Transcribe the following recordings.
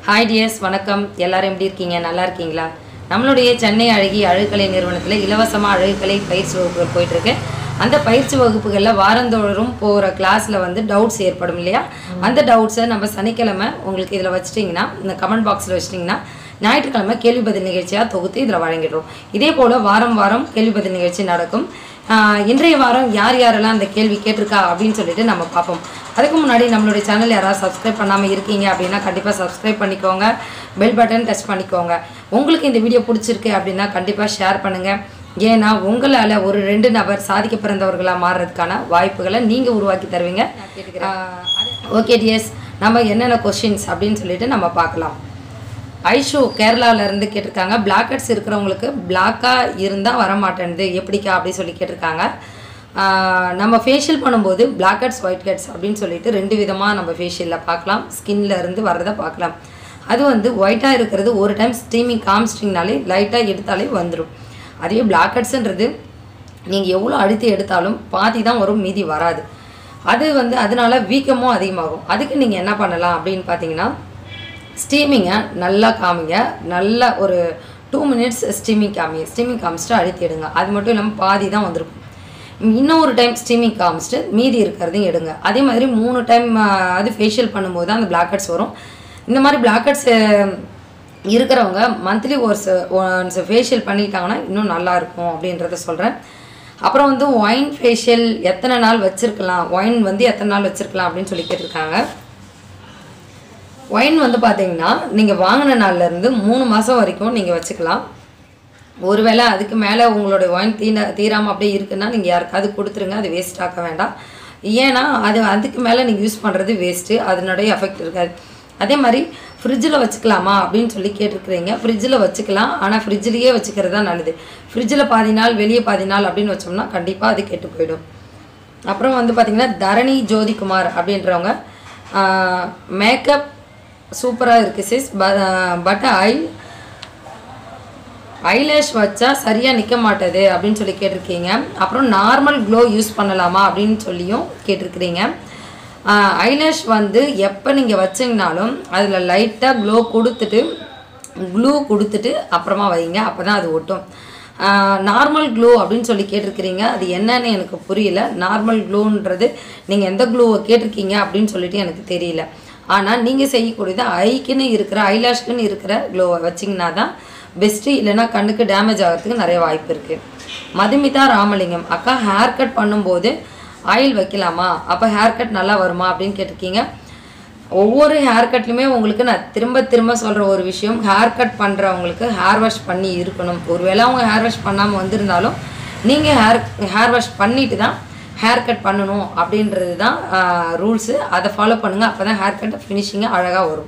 hi tears வணக்கம் எல்லாரும் எப்படி இருக்கீங்க நல்லா இருக்கீங்களா நம்மளுடைய சென்னை அழகி அழகுக்கலை நிறுவனத்தில் இலவசமாக அழகுக்கலை பயிற்சி வகுப்புகள் போயிட்டுருக்கு அந்த பயிற்சி வகுப்புகளில் வாரந்தோறும் போகிற கிளாஸில் வந்து டவுட்ஸ் ஏற்படும் இல்லையா அந்த டவுட்ஸை நம்ம சனிக்கிழமை உங்களுக்கு இதில் வச்சிட்டிங்கன்னா இந்த கமெண்ட் பாக்ஸில் வச்சிட்டிங்கன்னா ஞாயிற்றுக்கிழமை கேள்வி பதில் நிகழ்ச்சியாக தொகுத்து இதில் வழங்கிடுறோம் இதே போல் வாரம் வாரம் கேள்வி பதில் நிகழ்ச்சி நடக்கும் ஆஹ் இன்றைய வாரம் யார் யாரெல்லாம் அந்த கேள்வி கேட்டிருக்கா அப்படின்னு சொல்லிட்டு நம்ம பார்ப்போம் அதுக்கு முன்னாடி நம்மளுடைய சேனல் யாராவது சப்ஸ்கிரைப் பண்ணாமல் இருக்கீங்க அப்படின்னா கண்டிப்பாக சப்ஸ்கிரைப் பண்ணிக்கோங்க பெல் பட்டன் டச் பண்ணிக்கோங்க உங்களுக்கு இந்த வீடியோ பிடிச்சிருக்கு அப்படின்னா கண்டிப்பாக ஷேர் பண்ணுங்கள் ஏன்னா உங்களால் ஒரு ரெண்டு நபர் சாதிக்க பிறந்தவர்களாக மாறுறதுக்கான வாய்ப்புகளை நீங்கள் உருவாக்கி தருவீங்க ஓகே டிஎஸ் நம்ம என்னென்ன கொஷின்ஸ் அப்படின்னு சொல்லிட்டு நம்ம பார்க்கலாம் ஐஷு கேரளால இருந்து கேட்டிருக்காங்க பிளாக் ஹெட்ஸ் இருக்கிறவங்களுக்கு பிளாக்காக இருந்தால் வர மாட்டேன்து எப்படிக்கா அப்படி சொல்லி கேட்டிருக்காங்க ஆஹ் நம்ம ஃபேஷியல் பண்ணும்போது பிளாக் ஹெட்ஸ் ஒயிட் ஹெட்ஸ் அப்படின்னு சொல்லிட்டு ரெண்டு விதமாக நம்ம ஃபேஷியலில் பார்க்கலாம் ஸ்கின்ல இருந்து வர்றதை பார்க்கலாம் அது வந்து ஒயிட்டாக இருக்கிறது ஒரு டைம் ஸ்டீமிங் காமிச்சிட்டிங்கனாலே லைட்டாக எடுத்தாலே வந்துடும் அதுவே பிளாக் ஹெட்ஸுன்றது நீங்கள் எவ்வளோ அழுத்தி எடுத்தாலும் பாதி தான் வரும் மீதி வராது அது வந்து அதனால வீக்கமும் அதிகமாகும் அதுக்கு நீங்கள் என்ன பண்ணலாம் அப்படின்னு பார்த்தீங்கன்னா ஸ்டீமிங்கை நல்லா காமிங்க நல்லா ஒரு டூ மினிட்ஸ் ஸ்டீமிங் காமிங்க ஸ்டீமிங் காமிச்சிட்டு அழுத்தி எடுங்க அது மட்டும் இல்லாமல் பாதி தான் வந்திருக்கும் இன்னொரு டைம் ஸ்டீமிங் காமிச்சிட்டு மீதி இருக்கிறதையும் எடுங்க அதே மாதிரி மூணு டைம் அது ஃபேஷியல் பண்ணும்போது தான் அந்த பிளாக் ஹெட்ஸ் வரும் இந்த மாதிரி பிளாக் ஹெட்ஸ் இருக்கிறவங்க மந்த்லி ஒர்ஸ் ஒன்ஸ் ஃபேஷியல் பண்ணிட்டாங்கன்னா இன்னும் நல்லா இருக்கும் அப்படின்றத சொல்கிறேன் அப்புறம் வந்து ஒயின் ஃபேஷியல் எத்தனை நாள் வச்சுருக்கலாம் ஒயின் வந்து எத்தனை நாள் வச்சுருக்கலாம் அப்படின்னு சொல்லி கேட்டிருக்காங்க ஒயின் வந்து பார்த்தீங்கன்னா நீங்கள் வாங்கின நாள்லேருந்து மூணு மாதம் வரைக்கும் நீங்கள் வச்சுக்கலாம் ஒருவேளை அதுக்கு மேலே உங்களுடைய ஒயின் தீன தீராமல் அப்படியே இருக்குன்னா நீங்கள் யாருக்காவது கொடுத்துருங்க அது வேஸ்ட் ஆக்க வேண்டாம் ஏன்னா அது அதுக்கு மேலே நீங்கள் யூஸ் பண்ணுறது வேஸ்ட்டு அதனுடைய எஃபெக்ட் இருக்காது அதே மாதிரி ஃப்ரிட்ஜில் வச்சுக்கலாமா அப்படின்னு சொல்லி கேட்டிருக்கிறீங்க ஃப்ரிட்ஜில் வச்சுக்கலாம் ஆனால் ஃப்ரிட்ஜிலேயே வச்சுக்கிறது தான் நல்லது ஃப்ரிட்ஜில் பாதி நாள் வெளியே பாதி நாள் அப்படின்னு வச்சோம்னா கண்டிப்பாக அது கெட்டு போயிடும் அப்புறம் வந்து பார்த்திங்கன்னா தரணி ஜோதிகுமார் அப்படின்றவங்க மேக்கப் சூப்பராக இருக்குது சிஸ் பட் ஐ ஐலேஷ் வச்சா சரியாக நிற்க மாட்டேது அப்படின்னு சொல்லி கேட்டிருக்கீங்க அப்புறம் நார்மல் க்ளோ யூஸ் பண்ணலாமா அப்படின்னு சொல்லியும் கேட்டிருக்கிறீங்க ஐலேஷ் வந்து எப்போ நீங்கள் வச்சிங்கனாலும் அதில் லைட்டாக க்ளோ கொடுத்துட்டு க்ளூ கொடுத்துட்டு அப்புறமா வைங்க அப்போ தான் அது ஒட்டும் நார்மல் க்ளூ அப்படின்னு சொல்லி கேட்டிருக்கிறீங்க அது என்னன்னு எனக்கு புரியல நார்மல் க்ளூன்றது நீங்கள் எந்த க்ளூவை கேட்டிருக்கீங்க அப்படின்னு சொல்லிட்டு எனக்கு தெரியல ஆனால் நீங்கள் செய்யக்கூடியது ஐக்குன்னு இருக்கிற ஐலாஷ்க்குன்னு இருக்கிற க்ளோவை வச்சிங்கன்னா தான் பெஸ்ட்டு இல்லைன்னா கண்ணுக்கு டேமேஜ் ஆகிறதுக்கு நிறைய வாய்ப்பு இருக்குது மதுமிதா ராமலிங்கம் அக்கா ஹேர் கட் பண்ணும்போது ஆயில் வைக்கலாமா அப்போ ஹேர் கட் நல்லா வருமா அப்படின்னு கேட்டிருக்கீங்க ஒவ்வொரு ஹேர் கட்லையுமே உங்களுக்கு நான் திரும்ப திரும்ப சொல்கிற ஒரு விஷயம் ஹேர் கட் பண்ணுறவங்களுக்கு ஹேர் வாஷ் பண்ணி இருக்கணும் ஒருவேளை அவங்க ஹேர் வாஷ் பண்ணாமல் வந்திருந்தாலும் நீங்கள் ஹேர் ஹேர் வாஷ் பண்ணிட்டு தான் ஹேர் கட் பண்ணணும் அப்படின்றது தான் ரூல்ஸு அதை ஃபாலோ பண்ணுங்கள் அப்போ தான் ஹேர் கட் ஃபினிஷிங்காக அழகாக வரும்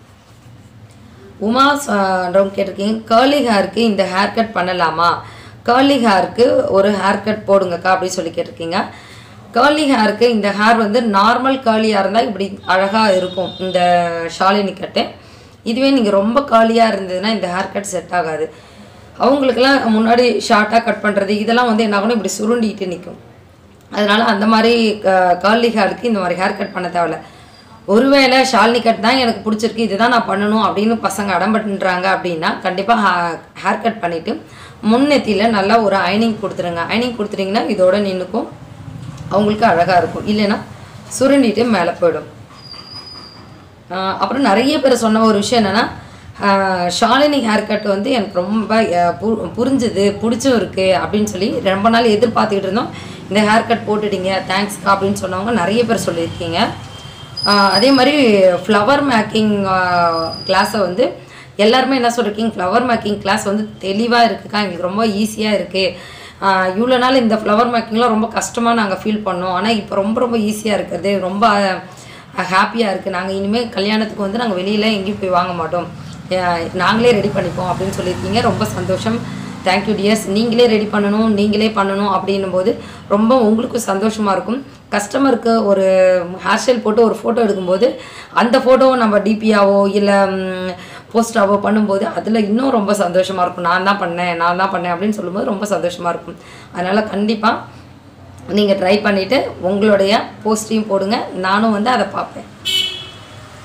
உமா ரவுண்ட் கேட்டிருக்கீங்க கேர்லி ஹேருக்கு இந்த ஹேர் கட் பண்ணலாமா கேர்லி ஹேருக்கு ஒரு ஹேர் கட் போடுங்கக்கா அப்படின்னு சொல்லி கேட்டிருக்கீங்க கேர்லி ஹேருக்கு இந்த ஹேர் வந்து நார்மல் கேர்லியாக இருந்தால் இப்படி அழகாக இருக்கும் இந்த ஷாலினி கட்டு இதுவே நீங்கள் ரொம்ப கேர்லியாக இருந்ததுன்னா இந்த ஹேர் கட் செட் ஆகாது அவங்களுக்கெல்லாம் முன்னாடி ஷார்ட்டாக கட் பண்ணுறது இதெல்லாம் வந்து என்ன ஆகணும் இப்படி சுருண்டிட்டு நிற்கும் அதனால அந்த மாதிரி கேர்லி ஹேருக்கு இந்த மாதிரி ஹேர் கட் பண்ண தேவையில்ல ஒருவேளை ஷாலினி கட் தான் எனக்கு பிடிச்சிருக்கு இதுதான் நான் பண்ணணும் அப்படின்னு பசங்க அடம்பட்டுன்றாங்க அப்படின்னா கண்டிப்பாக ஹேர் கட் பண்ணிவிட்டு முன்னெத்தியில் நல்லா ஒரு அயனிங் கொடுத்துருங்க அயனிங் கொடுத்துட்டிங்கன்னா இதோட நின்றுக்கும் அவங்களுக்கு அழகாக இருக்கும் இல்லைன்னா சுருண்டிட்டு மேலே போயிடும் அப்புறம் நிறைய பேர் சொன்ன ஒரு விஷயம் என்னென்னா ஷாலினி ஹேர் கட் வந்து எனக்கு ரொம்ப புரிஞ்சுது பிடிச்சும் இருக்குது அப்படின்னு சொல்லி ரொம்ப நாள் எதிர்பார்த்துக்கிட்டு இருந்தோம் இந்த ஹேர் கட் போட்டுட்டீங்க தேங்க்ஸ்க்கா அப்படின்னு சொன்னவங்க நிறைய பேர் சொல்லியிருக்கீங்க அதே மாதிரி ஃப்ளவர் மேக்கிங் கிளாஸை வந்து எல்லாருமே என்ன சொல்லியிருக்கீங்க ஃப்ளவர் மேக்கிங் கிளாஸ் வந்து தெளிவாக இருக்குக்கா எங்களுக்கு ரொம்ப ஈஸியாக இருக்குது இவ்வளோ நாள் இந்த ஃப்ளவர் மேக்கிங்லாம் ரொம்ப கஷ்டமாக நாங்கள் ஃபீல் பண்ணோம் ஆனால் இப்போ ரொம்ப ரொம்ப ஈஸியாக இருக்கிறது ரொம்ப ஹாப்பியாக இருக்குது நாங்கள் இனிமேல் கல்யாணத்துக்கு வந்து நாங்கள் வெளியில் எங்கேயும் போய் வாங்க மாட்டோம் நாங்களே ரெடி பண்ணிப்போம் அப்படின்னு சொல்லியிருக்கீங்க ரொம்ப சந்தோஷம் தேங்க்யூ டியர்ஸ் நீங்களே ரெடி பண்ணணும் நீங்களே பண்ணணும் அப்படின்னும் போது ரொம்ப உங்களுக்கும் சந்தோஷமாக இருக்கும் கஸ்டமருக்கு ஒரு ஹேர் ஸ்டைல் போட்டு ஒரு ஃபோட்டோ எடுக்கும்போது அந்த ஃபோட்டோவை நம்ம டிபியாவோ இல்லை போஸ்டாவோ பண்ணும்போது அதில் இன்னும் ரொம்ப சந்தோஷமாக இருக்கும் நான் தான் பண்ணேன் நான் தான் பண்ணேன் அப்படின்னு சொல்லும்போது ரொம்ப சந்தோஷமாக இருக்கும் அதனால் கண்டிப்பாக நீங்கள் ட்ரை பண்ணிவிட்டு உங்களுடைய போஸ்ட்டையும் போடுங்க நானும் வந்து அதை பார்ப்பேன்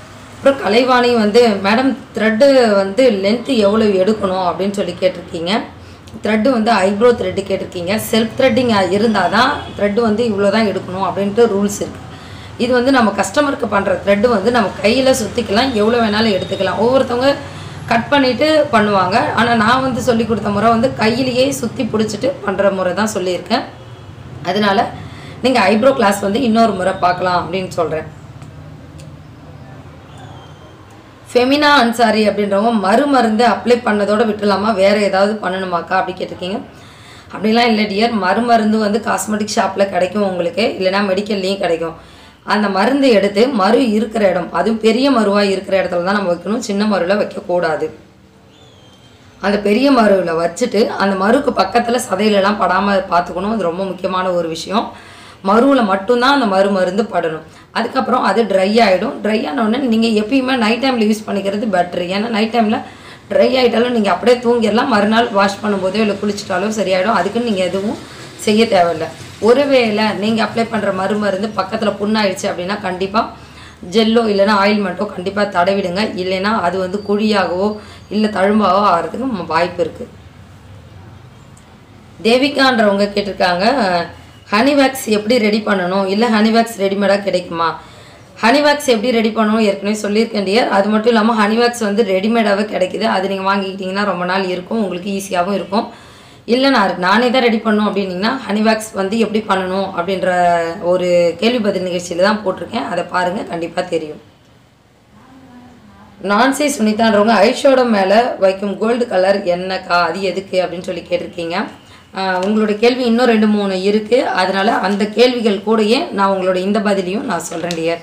அப்புறம் கலைவாணி வந்து மேடம் த்ரெட்டு வந்து லென்த்து எவ்வளோ எடுக்கணும் அப்படின்னு சொல்லி கேட்டிருக்கீங்க த்ரெட்டு வந்து ஐப்ரோ த்ரெட்டு கேட்டிருக்கீங்க செல்ஃப் த்ரெட்டிங் இருந்தால் தான் த்ரெட்டு வந்து இவ்வளோ தான் எடுக்கணும் அப்படின்ட்டு ரூல்ஸ் இருக்குது இது வந்து நம்ம கஸ்டமருக்கு பண்ணுற த்ரெட்டு வந்து நம்ம கையில் சுற்றிக்கலாம் எவ்வளோ வேணாலும் எடுத்துக்கலாம் ஒவ்வொருத்தவங்க கட் பண்ணிவிட்டு பண்ணுவாங்க ஆனால் நான் வந்து சொல்லி கொடுத்த முறை வந்து கையிலேயே சுற்றி பிடிச்சிட்டு பண்ணுற முறை தான் சொல்லியிருக்கேன் அதனால நீங்கள் ஐப்ரோ கிளாஸ் வந்து இன்னொரு முறை பார்க்கலாம் அப்படின்னு சொல்கிறேன் ஃபெமினா அன்சாரி அப்படின்றவங்க மறுமருந்து அப்ளை பண்ணதோட விட்டுலாமா வேறு ஏதாவது பண்ணணுமாக்கா அப்படி கேட்டிருக்கீங்க அப்படிலாம் இல்லை டியர் மறுமருந்து வந்து காஸ்மெட்டிக் ஷாப்பில் கிடைக்கும் உங்களுக்கு இல்லைனா மெடிக்கல்லையும் கிடைக்கும் அந்த மருந்து எடுத்து மறு இருக்கிற இடம் அதுவும் பெரிய மருவாக இருக்கிற இடத்துல தான் நம்ம வைக்கணும் சின்ன மருவில் வைக்கக்கூடாது அந்த பெரிய மருவில் வச்சுட்டு அந்த மருக்கு பக்கத்தில் சதையிலலாம் படாமல் பார்த்துக்கணும் அது ரொம்ப முக்கியமான ஒரு விஷயம் மருவில் மட்டும்தான் அந்த மரு மருந்து படணும் அதுக்கப்புறம் அது ட்ரை ஆகிடும் ட்ரை ஆனவுடனே நீங்கள் எப்பயுமே நைட் டைமில் யூஸ் பண்ணிக்கிறது பெட்ரு ஏன்னா நைட் டைமில் ட்ரை ஆகிட்டாலும் நீங்கள் அப்படியே தூங்கிடலாம் மறுநாள் வாஷ் பண்ணும்போதோ இல்லை குளிச்சிட்டாலும் சரியாயிடும் அதுக்குன்னு நீங்கள் எதுவும் செய்ய தேவையில்லை ஒருவேளை நீங்கள் அப்ளை பண்ணுற மருமருந்து பக்கத்தில் புண்ணாயிடுச்சு அப்படின்னா கண்டிப்பாக ஜெல்லோ இல்லைன்னா ஆயில்மெண்ட்டோ கண்டிப்பாக தடவிடுங்க இல்லைன்னா அது வந்து குழியாகவோ இல்லை தழும்பாகவோ ஆகிறதுக்கு ம- வாய்ப்பு இருக்குது தேவிகான்றவங்க கேட்டிருக்காங்க ஹனிவேக்ஸ் எப்படி ரெடி பண்ணணும் இல்லை ஹனிவேக்ஸ் ரெடிமேடாக கிடைக்குமா ஹனிவேக்ஸ் எப்படி ரெடி பண்ணணும் ஏற்கனவே சொல்லியிருக்கேன் டியர் அது மட்டும் இல்லாமல் ஹனிவேக்ஸ் வந்து ரெடிமேடாகவே கிடைக்குது அது நீங்கள் வாங்கிக்கிட்டிங்கன்னா ரொம்ப நாள் இருக்கும் உங்களுக்கு ஈஸியாகவும் இருக்கும் இல்லை நான் நானே தான் ரெடி பண்ணணும் அப்படின்னீங்கன்னா ஹனிவேக்ஸ் வந்து எப்படி பண்ணணும் அப்படின்ற ஒரு கேள்வி பதில் நிகழ்ச்சியில் தான் போட்டிருக்கேன் அதை பாருங்கள் கண்டிப்பாக தெரியும் நான்சி சுனிதான்றவங்க ஐஷோட மேலே வைக்கும் கோல்டு கலர் என்னக்கா அது எதுக்கு அப்படின்னு சொல்லி கேட்டிருக்கீங்க ஆஹ் உங்களுடைய கேள்வி இன்னும் ரெண்டு மூணு இருக்குது அதனால அந்த கேள்விகள் கூடயே நான் உங்களோட இந்த பதிலையும் நான் சொல்கிறேன் டியர்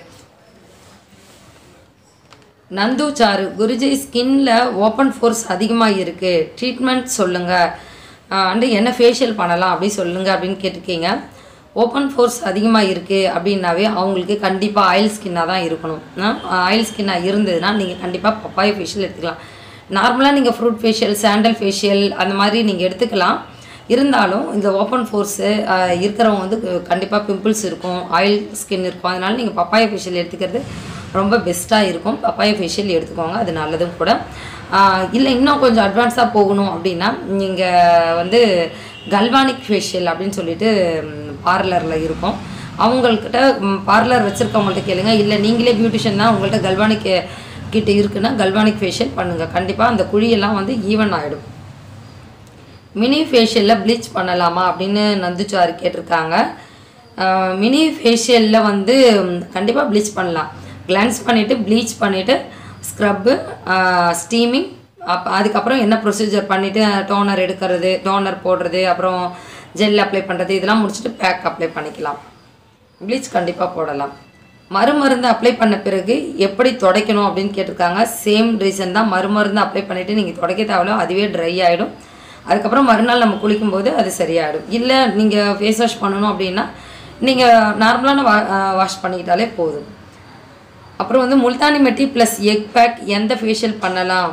நந்து சாரு குருஜி ஸ்கின்ல ஓப்பன் ஃபோர்ஸ் அதிகமாக இருக்குது ட்ரீட்மெண்ட் சொல்லுங்கள் அண்டு என்ன ஃபேஷியல் பண்ணலாம் அப்படி சொல்லுங்க அப்படின்னு கேட்டிருக்கீங்க ஓப்பன் ஃபோர்ஸ் அதிகமாக இருக்குது அப்படின்னாவே அவங்களுக்கு கண்டிப்பாக ஆயில் ஸ்கின்னாக தான் இருக்கணும் ஆயில் ஸ்கின்னாக இருந்ததுன்னா நீங்கள் கண்டிப்பாக பப்பாய ஃபேஷியல் எடுத்துக்கலாம் நார்மலாக நீங்கள் ஃப்ரூட் ஃபேஷியல் சாண்டல் ஃபேஷியல் அந்த மாதிரி நீங்கள் எடுத்துக்கலாம் இருந்தாலும் இந்த ஓப்பன் ஃபோர்ஸு இருக்கிறவங்க வந்து கண்டிப்பாக பிம்பிள்ஸ் இருக்கும் ஆயில் ஸ்கின் இருக்கும் அதனால நீங்கள் பப்பாய ஃபேஷியல் எடுத்துக்கிறது ரொம்ப பெஸ்ட்டாக இருக்கும் பப்பாய ஃபேஷியல் எடுத்துக்கோங்க அது நல்லதும் கூட இல்லை இன்னும் கொஞ்சம் அட்வான்ஸாக போகணும் அப்படின்னா நீங்கள் வந்து கல்வானிக் ஃபேஷியல் அப்படின்னு சொல்லிட்டு பார்லரில் இருக்கும் அவங்கக்கிட்ட பார்லர் வச்சுருக்கவங்கள்ட்ட கேளுங்க இல்லை நீங்களே பியூட்டிஷியன் தான் உங்கள்கிட்ட கல்வானிக் கிட்ட இருக்குன்னா கல்வானிக் ஃபேஷியல் பண்ணுங்கள் கண்டிப்பாக அந்த குழியெல்லாம் வந்து ஈவன் ஆகிடும் மினி ஃபேஷியலில் ப்ளீச் பண்ணலாமா அப்படின்னு நந்துச்சாரு கேட்டிருக்காங்க மினி ஃபேஷியலில் வந்து கண்டிப்பாக ப்ளீச் பண்ணலாம் கிளான்ஸ் பண்ணிவிட்டு ப்ளீச் பண்ணிவிட்டு ஸ்க்ரப்பு ஸ்டீமிங் அப் அதுக்கப்புறம் என்ன ப்ரொசீஜர் பண்ணிவிட்டு டோனர் எடுக்கிறது டோனர் போடுறது அப்புறம் ஜெல் அப்ளை பண்ணுறது இதெல்லாம் முடிச்சுட்டு பேக் அப்ளை பண்ணிக்கலாம் ப்ளீச் கண்டிப்பாக போடலாம் மறுமருந்து அப்ளை பண்ண பிறகு எப்படி துடைக்கணும் அப்படின்னு கேட்டிருக்காங்க சேம் ரீசன் தான் மறுமருந்து அப்ளை பண்ணிவிட்டு நீங்கள் துடைக்க தேவையில்ல அதுவே ட்ரை ஆகிடும் அதுக்கப்புறம் மறுநாள் நம்ம குளிக்கும்போது அது சரியாயிடும் இல்லை நீங்கள் ஃபேஸ் வாஷ் பண்ணணும் அப்படின்னா நீங்கள் நார்மலான வா வாஷ் பண்ணிக்கிட்டாலே போதும் அப்புறம் வந்து Multani mitti plus egg pack எந்த ஃபேஷியல் பண்ணலாம்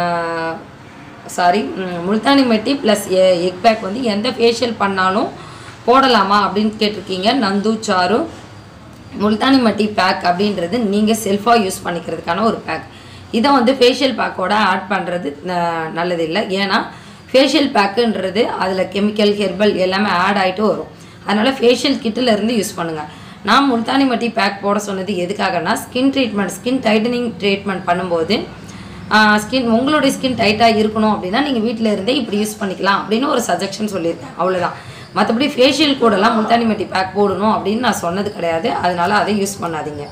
sorry Multani mitti plus egg back வந்து எந்த ஃபேஷியல் பண்ணாலும் போடலாமா அப்படின்னு கேட்டிருக்கீங்க நந்து சாரு முல்தானி மட்டி பேக் அப்படின்றது நீங்கள் செல்ஃபாக யூஸ் பண்ணிக்கிறதுக்கான ஒரு பேக் இதை வந்து ஃபேஷியல் பேக்கோட ஆட் பண்ணுறது நல்லது இல்லை ஏன்னா ஃபேஷியல் பேக்குன்றது அதில் கெமிக்கல் ஹெர்பல் எல்லாமே ஆட் ஆகிட்டு வரும் அதனால் ஃபேஷியல் கிட்டில் இருந்து யூஸ் பண்ணுங்கள் நான் முல்தானி மட்டி பேக் போட சொன்னது எதுக்காகனா skin treatment skin tightening treatment பண்ணும்போது ஸ்கின் உங்களுடைய ஸ்கின் டைட்டாக இருக்கணும் அப்படின்னா நீங்கள் வீட்டில் இருந்தே இப்படி யூஸ் பண்ணிக்கலாம் அப்படின்னு ஒரு சஜஷன் சொல்லியிருக்கேன் அவ்வளோதான் மற்றபடி ஃபேஷியல் கூடலாம் முல்தானி மட்டி பேக் போடணும் அப்படின்னு நான் சொன்னது கிடையாது அதனால அதை யூஸ் பண்ணாதீங்க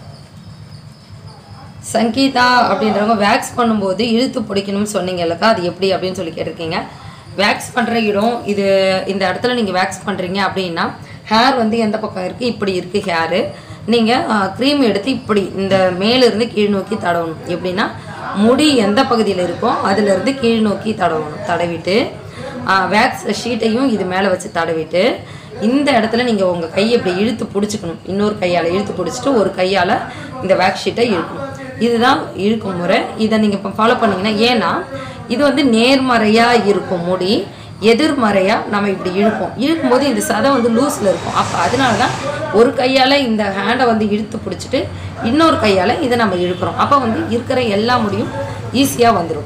சங்கீதா அப்படின்றவங்க வேக்ஸ் பண்ணும்போது இழுத்து பிடிக்கணும்னு சொன்னீங்கல்லக்கா அது எப்படி அப்படின்னு சொல்லி கேட்டிருக்கீங்க வேக்ஸ் பண்ணுற இடம் இது இந்த இடத்துல நீங்கள் வேக்ஸ் பண்ணுறீங்க அப்படின்னா ஹேர் வந்து எந்த பக்கம் இருக்குது இப்படி இருக்குது ஹேரு நீங்கள் க்ரீம் எடுத்து இப்படி இந்த மேலிருந்து கீழ் நோக்கி தடவணும் எப்படின்னா முடி எந்த பகுதியில் இருக்கோ அதிலிருந்து கீழ் நோக்கி தடவணும் தடவிட்டு வேக்ஸ் ஷீட்டையும் இது மேலே வச்சு தடவிட்டு இந்த இடத்துல நீங்கள் உங்கள் கையை இப்படி இழுத்து பிடிச்சிக்கணும் இன்னொரு கையால் இழுத்து பிடிச்சிட்டு ஒரு கையால் இந்த வேக்ஸ் ஷீட்டை இழுக்கணும் இதுதான் இழுக்கும் முறை இதை நீங்கள் இப்போ ஃபாலோ பண்ணீங்கன்னா ஏன்னா இது வந்து நேர்மறையாக இருக்கும் முடி எதிர்மறையாக நம்ம இப்படி இழுப்போம் இழுக்கும்போது இந்த சதை வந்து லூஸில் இருக்கும் அப்போ அதனால தான் ஒரு கையால் இந்த ஹேண்டை வந்து இழுத்து பிடிச்சிட்டு இன்னொரு கையால் இதை நம்ம இழுக்கிறோம் அப்போ வந்து இருக்கிற எல்லா முடியும் ஈஸியாக வந்துடும்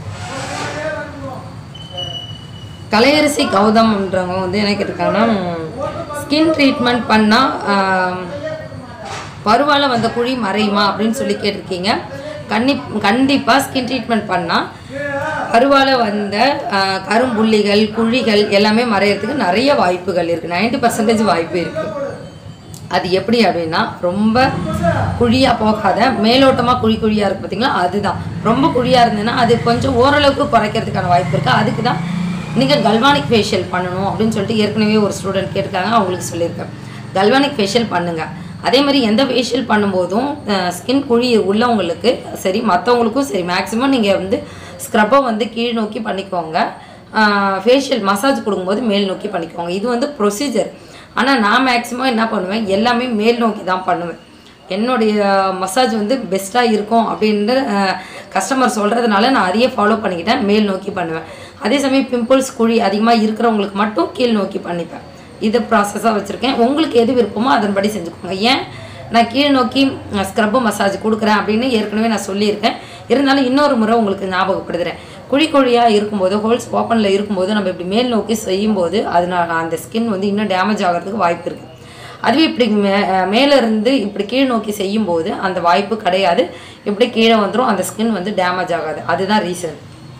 கலையரசி கௌதம்ன்றவங்க வந்து என்ன கேட்டிருக்காங்கன்னா ஸ்கின் ட்ரீட்மெண்ட் பண்ணால் பருவால வந்த குழி மறையுமா அப்படின்னு சொல்லி கேட்டிருக்கீங்க கண்ணி கண்டிப்பாக ஸ்கின் ட்ரீட்மெண்ட் பண்ணால் பருவால வந்த ஆஹ், கரும்புள்ளிகள் குழிகள் எல்லாமே மறையறதுக்கு நிறைய வாய்ப்புகள் இருக்குது 90% பர்சன்டேஜ் வாய்ப்பு இருக்குது அது எப்படி அப்படின்னா ரொம்ப குழியாக போகாத மேலோட்டமாக குழி குழியாக இருக்குது பார்த்தீங்களா அதுதான் ரொம்ப குழியாக இருந்ததுன்னா அது கொஞ்சம் ஓரளவுக்கு குறைக்கிறதுக்கான வாய்ப்பு இருக்குது அதுக்கு தான் நீங்கள் கல்வானிக் ஃபேஷியல் பண்ணணும் அப்படின்னு சொல்லிட்டு ஏற்கனவே ஒரு ஸ்டூடெண்ட் கேட்டிருக்காங்க அவங்களுக்கு சொல்லியிருக்கேன் கல்வானிக் ஃபேஷியல் பண்ணுங்கள் அதே மாதிரி எந்த ஃபேஷியல் பண்ணும்போதும் ஸ்கின் குழி உள்ளவங்களுக்கு சரி மற்றவங்களுக்கும் சரி மேக்ஸிமம் நீங்கள் வந்து ஸ்க்ரப்பை வந்து கீழ் நோக்கி பண்ணிக்கோங்க ஃபேஷியல் மசாஜ் கொடுக்கும்போது மேல் நோக்கி பண்ணிக்கோங்க இது வந்து ப்ரொசீஜர் ஆனால் நான் மேக்ஸிமம் என்ன பண்ணுவேன் எல்லாமே மேல் நோக்கி தான் பண்ணுவேன் என்னுடைய மசாஜ் வந்து பெஸ்ட்டாக இருக்கும் அப்படின்ற கஸ்டமர் சொல்கிறதுனால நான் அதையே ஃபாலோ பண்ணிக்கிட்டேன் மேல் நோக்கி பண்ணுவேன் அதே சமயம் பிம்பிள்ஸ் குழி அதிகமாக இருக்கிறவங்களுக்கு மட்டும் கீழ் நோக்கி பண்ணிப்பேன் இது ப்ராசஸாக வச்சுருக்கேன் உங்களுக்கு எது விருப்பமோ அதன்படி செஞ்சுக்கோங்க ஏன் நான் கீழ் நோக்கி ஸ்க்ரப்பு மசாஜ் கொடுக்குறேன் அப்படின்னு ஏற்கனவே நான் சொல்லியிருக்கேன் இருந்தாலும் இன்னொரு முறை உங்களுக்கு ஞாபகப்படுத்துகிறேன் குழி குழியாக இருக்கும்போது ஹோல்ஸ் ஓப்பனில் இருக்கும்போது நம்ம இப்படி மேல் நோக்கி செய்யும்போது அதனால அந்த ஸ்கின் வந்து இன்னும் டேமேஜ் ஆகிறதுக்கு வாய்ப்பு இருக்குது அதுவே இப்படி மே மேலே இருந்து இப்படி கீழ் நோக்கி செய்யும்போது அந்த வாய்ப்பு கிடையாது இப்படி கீழே வந்துடும் அந்த ஸ்கின் வந்து டேமேஜ் ஆகாது அதுதான் ரீசன்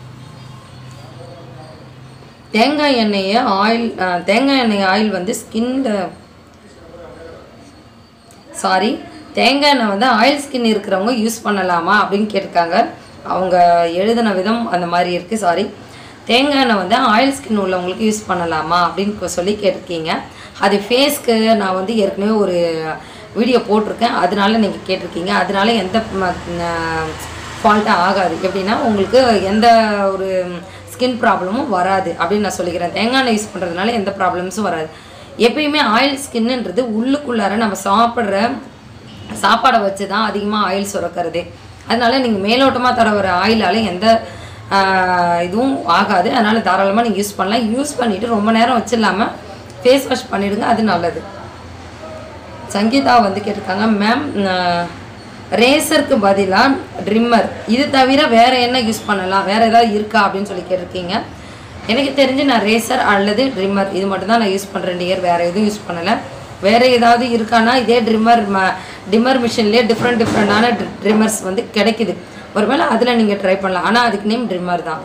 தேங்காய் எண்ணெயை ஆயில் தேங்காய் எண்ணெய் ஆயில் வந்து ஸ்கின்ல சாரி தேங்காய் எண்ணெய் வந்து ஆயில் ஸ்கின் இருக்கிறவங்க யூஸ் பண்ணலாமா அப்படின்னு கேட்டிருக்காங்க அவங்க எழுதின விதம் அந்த மாதிரி இருக்குது சாரி தேங்காய் எண்ணெய் வந்து ஆயில் ஸ்கின் உள்ளவங்களுக்கு யூஸ் பண்ணலாமா அப்படின்னு கொ- சொல்லி கேட்டிருக்கீங்க அது ஃபேஸ்க்கு நான் வந்து ஏற்கனவே ஒரு வீடியோ போட்டிருக்கேன் அதனால நீங்கள் கேட்டிருக்கீங்க அதனால எந்த ஃபால்ட்டாக ஆகாது எப்படின்னா உங்களுக்கு எந்த ஒரு ஸ்கின் ப்ராப்ளமும் வராது அப்படின்னு நான் சொல்லிக்கிறேன் தேங்காய் எண்ணெய் யூஸ் பண்ணுறதுனால எந்த ப்ராப்ளம்ஸும் வராது எப்பயுமே ஆயில் ஸ்கின்னுன்றது உள்ளுக்குள்ளார நம்ம சாப்பிட்ற சாப்பாடை வச்சு தான் அதிகமாக ஆயில் சுரக்கிறது அதனால நீங்கள் மேலோட்டமாக தர வர ஆயிலால எந்த ஆஹ், இதுவும் ஆகாது அதனால தாராளமாக நீங்கள் யூஸ் பண்ணலாம் யூஸ் பண்ணிவிட்டு ரொம்ப நேரம் வச்சிடலாம ஃபேஸ் வாஷ் பண்ணிவிடுங்க அது நல்லது சங்கீதா வந்து கேட்டிருக்காங்க மேம் ரேசருக்கு பதிலாக ட்ரிம்மர் இது தவிர வேற என்ன யூஸ் பண்ணலாம் வேற ஏதாவது இருக்கா அப்படின்னு சொல்லி கேட்டிருக்கீங்க எனக்கு தெரிஞ்சு நான் ரேசர் அல்லது ட்ரிம்மர் இது மட்டும் தான் நான் யூஸ் பண்ணுறேன் டியர் வேற எதுவும் யூஸ் பண்ணலை வேற ஏதாவது இருக்கானா இதே ட்ரிம்மர் டிம்மர் மிஷின்லேயே டிஃப்ரெண்ட் டிஃப்ரெண்டான ட்ரிம்மர்ஸ் வந்து கிடைக்குது ஒருவேளை அதில் நீங்கள் ட்ரை பண்ணலாம் ஆனால் அதுக்கு நேம் ட்ரிம்மர் தான்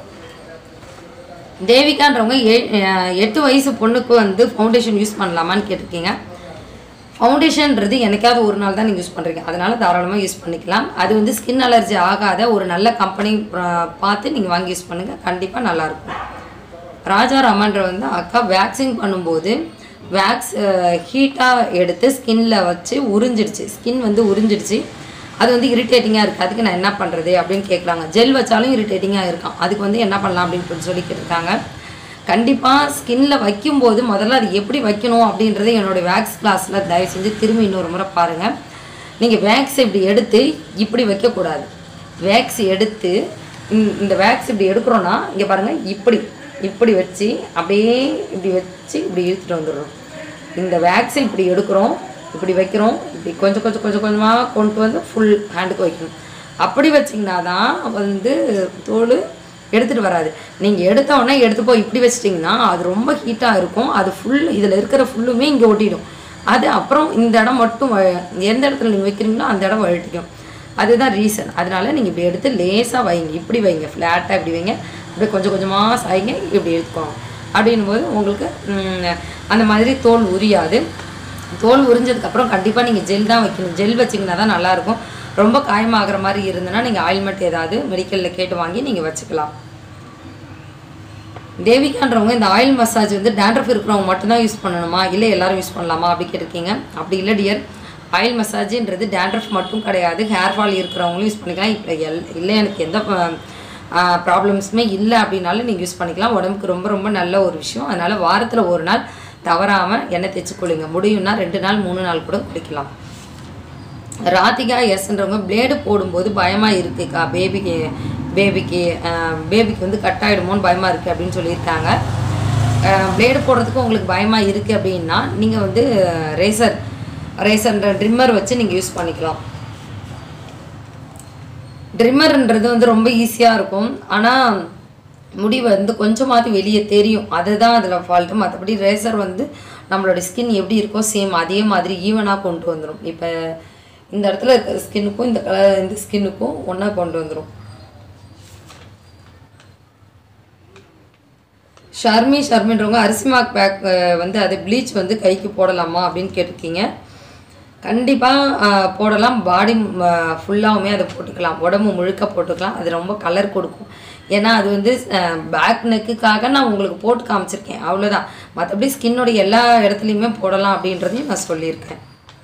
தேவிகான்றவங்க ஏ அஹ் எட்டு வயசு பொண்ணுக்கு வந்து ஃபவுண்டேஷன் யூஸ் பண்ணலாமான்னு கேட்டிருக்கீங்க ஃபவுண்டேஷன்ன்றது என்னைக்காவது ஒரு நாள் தான் நீங்கள் யூஸ் பண்ணுறீங்க அதனால தாராளமாக யூஸ் பண்ணிக்கலாம் அது வந்து ஸ்கின் அலர்ஜி ஆகாத ஒரு நல்ல கம்பெனி பார்த்து நீங்கள் வாங்கி யூஸ் பண்ணுங்கள் கண்டிப்பாக நல்லாயிருக்கும் ராஜா ரமன்ற வந்து அக்கா வேக்சிங் பண்ணும்போது வேக்ஸ் ஹீட்டாக எடுத்து ஸ்கின்ல வச்சு உறிஞ்சிடுச்சு ஸ்கின் வந்து உறிஞ்சிடுச்சு அது வந்து இரிட்டேட்டிங்காக இருக்குது அதுக்கு நான் என்ன பண்ணுறது அப்படின்னு கேட்குறாங்க ஜெல் வச்சாலும் இரிட்டேட்டிங்காக இருக்கும் அதுக்கு வந்து என்ன பண்ணலாம் அப்படின்னு சொல்லி கேட்டிருக்காங்க கண்டிப்பாக ஸ்கின்ல வைக்கும்போது முதல்ல அது எப்படி வைக்கணும் அப்படின்றத என்னோட வேக்ஸ் கிளாஸில் தயவு செஞ்சு திரும்பி இன்னொரு முறை பாருங்கள் நீங்கள் வேக்ஸ் இப்படி எடுத்து இப்படி வைக்கக்கூடாது வேக்ஸ் எடுத்து இந்த- இந்த வேக்ஸ் இப்படி எடுக்கிறோன்னா இங்கே பாருங்கள் இப்படி இப்படி வச்சு அப்படியே இப்படி வச்சு இப்படி இழுத்துட்டு வந்துடுறோம் இந்த வேக்ஸை இப்படி எடுக்கிறோம் இப்படி வைக்கிறோம் இப்படி கொஞ்சம் கொஞ்சம் கொஞ்சம் கொஞ்சமாக கொண்டு வந்து ஃபுல் ஹேண்டுக்கு வைக்கணும் அப்படி வச்சிங்கன்னா தான் வந்து தோல் எடுத்துகிட்டு வராது நீங்கள் எடுத்த உடனே எடுத்து போய் இப்படி வச்சிட்டிங்கன்னா அது ரொம்ப ஹீட்டாக இருக்கும் அது ஃபுல் இதில் இருக்கிற ஃபுல்லுமே இங்கே ஒட்டிடும் அது அப்புறம் இந்த இடம் மட்டும் வ- எந்த இடத்துல நீங்கள் வைக்கிறீங்களோ அந்த இடம் வழட்டிக்கும் அதுதான் ரீசன் அதனால நீங்கள் இப்படி எடுத்து லேசாக வைங்க இப்படி வைங்க ஃப்ளாட்டாக இப்படி வைங்க அப்படியே கொஞ்சம் கொஞ்சமாக சாய்ங்க இப்படி எடுத்துக்கோங்க அப்படின்னும் போது உங்களுக்கு ம், அந்த மாதிரி தோல் உரியாது தோல் உரிஞ்சதுக்கப்புறம் கண்டிப்பாக நீங்கள் ஜெல் தான் வைக்கணும் ஜெல் வச்சிங்கன்னா தான் நல்லாயிருக்கும் ரொம்ப காயமாகிற மாதிரி இருந்ததுன்னா நீங்கள் ஆயில்மெண்ட் ஏதாவது மெடிக்கலில் கேட்டு வாங்கி நீங்கள் வச்சுக்கலாம் தேவிகான்றவங்க இந்த ஆயில் மசாஜ் வந்து டேண்ட்ரஃப் இருக்கிறவங்க மட்டும்தான் யூஸ் பண்ணணுமா இல்லை எல்லாரும் யூஸ் பண்ணலாமா அப்படி கேட்டிருக்கீங்க அப்படி இல்லை டியர் ஆயில் மசாஜ்ன்றது டேண்ட்ரஃப் மட்டும் கிடையாது ஹேர் ஃபால் இருக்கிறவங்களும் யூஸ் பண்ணிக்கலாம் இப்போ எல் இல்லை எனக்கு எந்த ப்ராப்ளம்ஸுமே இல்லை அப்படின்னாலும் நீங்கள் யூஸ் பண்ணிக்கலாம் உடம்புக்கு ரொம்ப ரொம்ப நல்ல ஒரு விஷயம் அதனால் வாரத்தில் ஒரு நாள் தவறாமல் எண்ணெய் தேய்ச்சி குளிங்க முடியும்னா ரெண்டு நாள் மூணு நாள் கூட குளிக்கலாம் ராதிகா எஸ்ன்றவங்க பிளேடு போடும்போது பயமாக இருக்குக்கா பேபிக்கு பேபிக்கு பேபிக்கு வந்து கட் ஆகிடுமோன்னு பயமாக இருக்குது அப்படின்னு சொல்லியிருக்காங்க பிளேடு போடுறதுக்கு உங்களுக்கு பயமாக இருக்குது அப்படின்னா நீங்கள் வந்து ரேசர் ரேசர்ன்ற ட்ரிம்மர் வச்சு நீங்கள் யூஸ் பண்ணிக்கலாம் ட்ரிம்மர்ன்றது வந்து ரொம்ப ஈஸியாக இருக்கும் ஆனால் முடி வந்து கொஞ்சமாவது வெளியே தெரியும் அதுதான் அதில் ஃபால்ட்டு மற்றபடி ரேசர் வந்து நம்மளோட ஸ்கின் எப்படி இருக்கோ சேம் அதே மாதிரி ஈவனாக கொண்டு வந்துடும் இப்போ இந்த இடத்துல இருக்க ஸ்கின்னுக்கும் இந்த கலர் இந்த ஸ்கின்னுக்கும் ஒன்றா கொண்டு வந்துடும் ஷர்மி ஷர்மின்றவங்க அரிசிமாக் பேக் வந்து அது ப்ளீச் வந்து கைக்கு போடலாமா அப்படின்னு கேட்டிருக்கீங்க கண்டிப்பாக போடலாம் பாடி ஃபுல்லாகவுமே அதை போட்டுக்கலாம் உடம்பு முழுக்க போட்டுக்கலாம் அது ரொம்ப கலர் கொடுக்கும் ஏன்னா அது வந்து பேக் நெக்குக்காக நான் உங்களுக்கு போட்டு காமிச்சிருக்கேன் அவ்வளோதான் மற்றபடி ஸ்கின்னோட எல்லா இடத்துலையுமே போடலாம் அப்படின்றதையும் நான் சொல்லியிருக்கேன்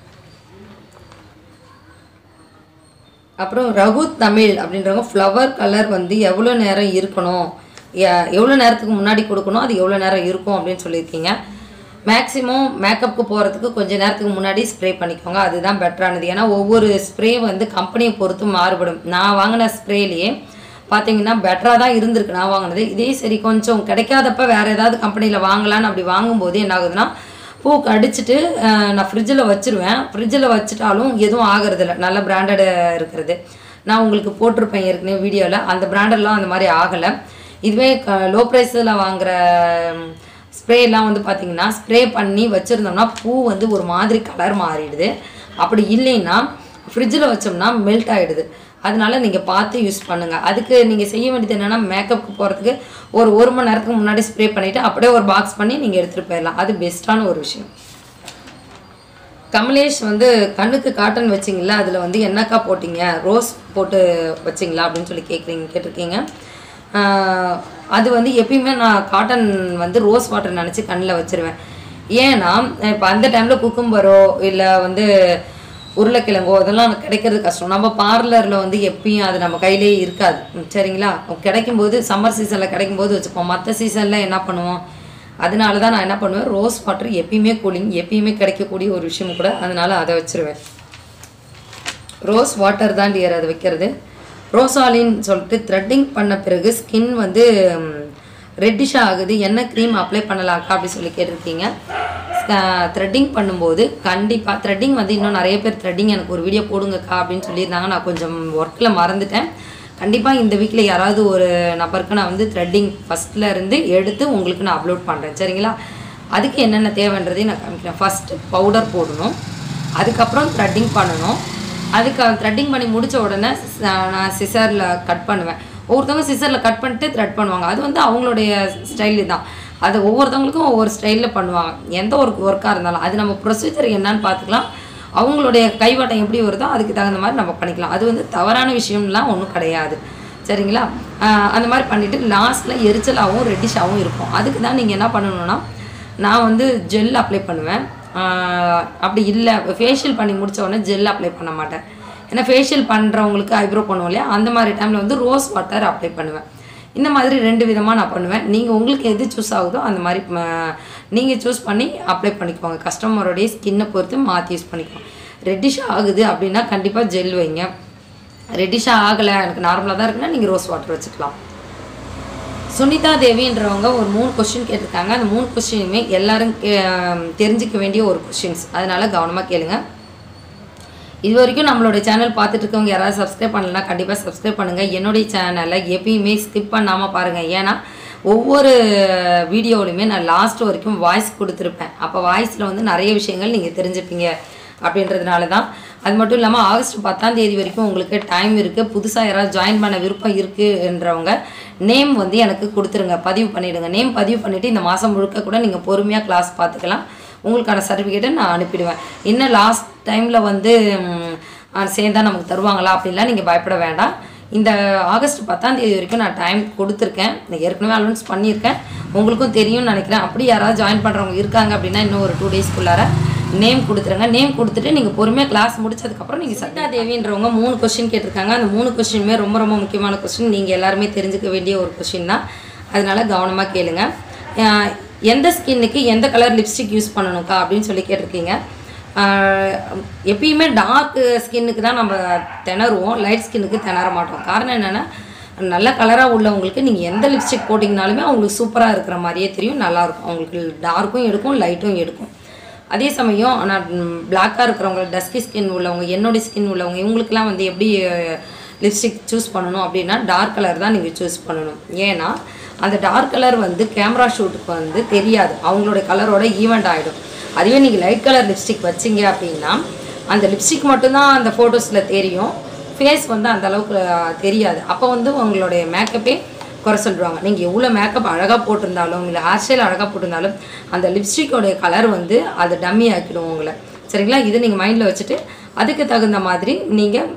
அப்புறம் ரகு தமிழ் அப்படின்றவங்க ஃப்ளவர் கலர் வந்து எவ்வளோ நேரம் இருக்கணும் எ- எவ்வளோ நேரத்துக்கு முன்னாடி கொடுக்கணும் அது எவ்வளோ நேரம் இருக்கும் அப்படின்னு சொல்லியிருக்கீங்க மேக்ஸிமம் மேக்கப்புக்கு போகிறதுக்கு கொஞ்ச நேரத்துக்கு முன்னாடி ஸ்ப்ரே பண்ணிக்கோங்க அதுதான் பெட்டரானது ஏன்னா ஒவ்வொரு ஸ்ப்ரே வந்து கம்பெனியை பொறுத்து மாறுபடும் நான் வாங்கின ஸ்ப்ரேலேயே பார்த்தீங்கன்னா பெட்டராக தான் இருந்திருக்கு நான் வாங்கினது இதே சரி கொஞ்சம் கிடைக்காதப்ப வேறு ஏதாவது கம்பெனியில் வாங்கலான்னு அப்படி வாங்கும்போது என்ன ஆகுதுன்னா பூ கடிச்சிட்டு அஹ், நான் ஃப்ரிட்ஜில் வச்சிருவேன் ஃப்ரிட்ஜில் வச்சுட்டாலும் எதுவும் ஆகிறதில்ல நல்ல பிராண்டட் இருக்கிறது நான் உங்களுக்கு போட்டிருப்பேன் ஏற்கனவே வீடியோவில் அந்த பிராண்டட்லாம் அந்த மாதிரி ஆகலை இதுவே லோ ப்ரைஸில் வாங்குற ஸ்ப்ரேலாம் வந்து பார்த்தீங்கன்னா ஸ்ப்ரே பண்ணி வச்சுருந்தோம்னா பூ வந்து ஒரு மாதிரி கலர் மாறிடுது அப்படி இல்லைன்னா ஃப்ரிட்ஜில் வச்சோம்னா மெல்ட் ஆகிடுது அதனால நீங்கள் பார்த்து யூஸ் பண்ணுங்கள் அதுக்கு நீங்கள் செய்ய வேண்டியது என்னென்னா மேக்கப்புக்கு போகிறதுக்கு ஒரு ஒரு மணி நேரத்துக்கு முன்னாடி ஸ்ப்ரே பண்ணிவிட்டு அப்படியே ஒரு பாக்ஸ் பண்ணி நீங்கள் எடுத்துகிட்டு போயிடலாம் அது பெஸ்ட்டான ஒரு விஷயம் கமலேஷ் வந்து கண்ணுக்கு காட்டன் வச்சிங்களா அதில் வந்து என்னக்கா போட்டிங்க ரோஸ் போட்டு வச்சிங்களா அப்படின்னு சொல்லி கேட்குறீங்க கேட்டிருக்கீங்க ஆஹ் அது வந்து எப்பயுமே நான் காட்டன் வந்து ரோஸ் வாட்டர் நினச்சி கண்ணில் வச்சிருவேன் ஏன்னா இப்போ அந்த டைமில் குக்கும்பரோ இல்லை வந்து உருளைக்கிழங்கோ அதெல்லாம் கிடைக்கிறது கஷ்டம் நம்ம பார்லரில் வந்து எப்பயும் அது நம்ம கையிலே இருக்காது ம், சரிங்களா கிடைக்கும்போது சம்மர் சீசனில் கிடைக்கும்போது வச்சுப்போம் மற்ற சீசனில் என்ன பண்ணுவோம் அதனால தான் நான் என்ன பண்ணுவேன் ரோஸ் வாட்டர் எப்பயுமே கூலிங் எப்பயுமே கிடைக்கக்கூடிய ஒரு விஷயம் கூட அதனால அதை வச்சிருவேன் ரோஸ் வாட்டர் தான் டியர் அது வைக்கிறது ரோசாலின்னு சொல்லிட்டு த்ரெட்டிங் பண்ண பிறகு ஸ்கின் வந்து ரெட்டிஷ் ஆகுது என்ன க்ரீம் அப்ளை பண்ணலாக்கா அப்படி சொல்லி கேட்டிருக்கீங்க த்ரெட்டிங் பண்ணும்போது கண்டிப்பாக த்ரெட்டிங் வந்து இன்னும் நிறைய பேர் த்ரெட்டிங் எனக்கு ஒரு வீடியோ போடுங்கக்கா அப்படின்னு சொல்லியிருந்தாங்க நான் கொஞ்சம் ஒர்க்கில் மறந்துட்டேன் கண்டிப்பாக இந்த வீக்கில் யாராவது ஒரு நபருக்கு நான் வந்து த்ரெட்டிங் ஃபஸ்ட்டில் இருந்து எடுத்து உங்களுக்கு நான் அப்லோட் பண்ணுறேன் சரிங்களா அதுக்கு என்னென்ன தேவைன்றதையும் நான் காமிக்கிறேன் ஃபஸ்ட்டு பவுடர் போடணும் அதுக்கப்புறம் த்ரெட்டிங் பண்ணணும் அதுக்கு த்ரெட்டிங் பண்ணி முடிச்ச உடனே ச- நான் சிசரில் கட் பண்ணுவேன் ஒவ்வொருத்தவங்க சிசரில் கட் பண்ணிட்டு த்ரெட் பண்ணுவாங்க அது வந்து அவங்களுடைய ஸ்டைலு தான் அது ஒவ்வொருத்தவங்களுக்கும் ஒவ்வொரு ஸ்டைலில் பண்ணுவாங்க எந்த ஒரு ஒர்க்காக இருந்தாலும் அது நம்ம ப்ரொசீஜர் என்னன்னு பார்த்துக்கலாம் அவங்களுடைய கைவாட்டம் எப்படி வருதோ அதுக்கு தகுந்த மாதிரி நம்ம பண்ணிக்கலாம் அது வந்து தவறான விஷயம்லாம் ஒன்றும் கிடையாது சரிங்களா ஆஹ் அந்த மாதிரி பண்ணிவிட்டு லாஸ்ட்டில் எரிச்சலாகவும் ரெட்டிஷாகவும் இருக்கும் அதுக்கு தான் நீங்கள் என்ன பண்ணணும்னா நான் வந்து ஜெல் அப்ளை பண்ணுவேன் ஆஹ் அப்படி இல்லை ஃபேஷியல் பண்ணி முடிச்ச உடனே ஜெல் அப்ளை பண்ண மாட்டேன் ஏன்னா ஃபேஷியல் பண்ணுறவங்களுக்கு ஐப்ரோ பண்ணுவோம் இல்லையா அந்த மாதிரி டைமில் வந்து ரோஸ் வாட்டர் அப்ளை பண்ணுவேன் இந்த மாதிரி ரெண்டு விதமாக நான் பண்ணுவேன் நீங்கள் உங்களுக்கு எது சூஸ் ஆகுதோ அந்த மாதிரி நீங்கள் சூஸ் பண்ணி அப்ளை பண்ணிக்கோங்க கஸ்டமருடைய ஸ்கின்னை பொறுத்து மாற்றி யூஸ் பண்ணிக்கோங்க ரெட்டிஷ் ஆகுது அப்படின்னா கண்டிப்பாக ஜெல் வைங்க ரெட்டிஷாக ஆகலை எனக்கு நார்மலாக தான் இருக்குன்னா நீங்கள் ரோஸ் வாட்டர் வச்சுக்கலாம் சுனிதா தேவின்றவங்க ஒரு மூணு கொஸ்டின் கேட்டிருக்காங்க அந்த மூணு கொஸ்டினுமே எல்லாரும் கே- தெரிஞ்சுக்க வேண்டிய ஒரு கொஸ்டின்ஸ் அதனால கவனமாக கேளுங்க இது வரைக்கும் நம்மளோட சேனல் பார்த்துட்டு இருக்கவங்க யாராவது சப்ஸ்கிரைப் பண்ணலனா கண்டிப்பாக சப்ஸ்கிரைப் பண்ணுங்கள் என்னுடைய சேனலை எப்பயுமே ஸ்கிப் பண்ணாமல் பாருங்கள் ஏன்னா ஒவ்வொரு வீடியோவிலுமே நான் லாஸ்ட் வரைக்கும் வாய்ஸ் கொடுத்துருப்பேன் அப்போ வாய்ஸில் வந்து நிறைய விஷயங்கள் நீங்கள் தெரிஞ்சுப்பீங்க அப்படின்றதுனால தான் அது மட்டும் இல்லாமல் ஆகஸ்ட் பத்தாம் தேதி வரைக்கும் உங்களுக்கு டைம் இருக்குது புதுசாக யாராவது ஜாயின் பண்ண விருப்பம் இருக்குன்றவங்க நேம் வந்து எனக்கு கொடுத்துருங்க பதிவு பண்ணிவிடுங்க நேம் பதிவு பண்ணிவிட்டு இந்த மாதம் முழுக்க கூட நீங்கள் பொறுமையாக கிளாஸ் பார்த்துக்கலாம் உங்களுக்கான சர்டிஃபிகேட்டை நான் அனுப்பிடுவேன் இன்னும் லாஸ்ட் டைமில் வந்து ம், ஆ, சேர்ந்தா நமக்கு தருவாங்களா அப்படின்லாம் நீங்கள் பயப்பட வேண்டாம் இந்த ஆகஸ்ட் பத்தாம் தேதி வரைக்கும் நான் டைம் கொடுத்துருக்கேன் நான் ஏற்கனவே அலௌன்ஸ் பண்ணியிருக்கேன் உங்களுக்கும் தெரியும்னு நினைக்கிறேன் அப்படி யாராவது ஜாயின் பண்ணுறவங்க இருக்காங்க அப்படின்னா இன்னும் ஒரு டூ டேஸ்க்குள்ளார நேம் கொடுத்துருங்க நேம் கொடுத்துட்டு நீங்கள் பொறுமையாக கிளாஸ் முடிச்சதுக்கப்புறம் நீங்கள் சத்யா தேவின்றவங்க மூணு கொஸ்டின் கேட்டிருக்காங்க அந்த மூணு கொஸ்டினுமே ரொம்ப ரொம்ப முக்கியமான கொஸ்டின் நீங்கள் எல்லாருமே தெரிஞ்சுக்க வேண்டிய ஒரு கொஸ்டின் தான் அதனால கவனமாக கேளுங்க ஆஹ் எந்த ஸ்கின்னுக்கு எந்த கலர் லிப்ஸ்டிக் யூஸ் பண்ணணும்க்கா அப்படின்னு சொல்லி கேட்டிருக்கீங்க ஆஹ் எப்பயுமே டார்க் ஸ்கின்னுக்கு தான் நம்ம திணறுவோம் லைட் ஸ்கின்னுக்கு திணற மாட்டோம் காரணம் என்னென்னா நல்ல கலராக உள்ளவங்களுக்கு நீங்கள் எந்த லிப்ஸ்டிக் போட்டிங்கனாலுமே அவங்களுக்கு சூப்பராக இருக்கிற மாதிரியே தெரியும் நல்லாயிருக்கும் அவங்களுக்கு டார்க்கும் எடுக்கும் லைட்டும் எடுக்கும் அதே சமயம் ஆனால் பிளாக்காக இருக்கிறவங்க டஸ்கி ஸ்கின் உள்ளவங்க என்னோட ஸ்கின் உள்ளவங்க இவங்களுக்குலாம் வந்து எப்படி லிப்ஸ்டிக் சூஸ் பண்ணணும் அப்படின்னா டார்க் கலர் தான் நீங்கள் சூஸ் பண்ணணும் ஏன்னா அந்த டார்க் கலர் வந்து கேமரா ஷூட்டுக்கு வந்து தெரியாது அவங்களோட கலரோட ஈவெண்ட் ஆகிடும் அதுவே நீங்கள் லைட் கலர் லிப்ஸ்டிக் வச்சிங்க அப்படின்னா அந்த லிப்ஸ்டிக் மட்டும்தான் அந்த ஃபோட்டோஸில் தெரியும் ஃபேஸ் வந்து அந்த அளவுக்கு அஹ், தெரியாது அப்போ வந்து உங்களுடைய மேக்கப்பே குறை சொல்லிடுவாங்க நீங்கள் எவ்வளோ மேக்கப் அழகாக போட்டிருந்தாலும் இல்லை ஹேர் ஸ்டைல் அழகாக போட்டிருந்தாலும் அந்த லிப்ஸ்டிக்கோடைய கலர் வந்து அது டம்மி ஆக்கிடும் உங்களை சரிங்களா இது நீங்கள் மைண்டில் வச்சுட்டு அதுக்கு தகுந்த மாதிரி நீங்கள்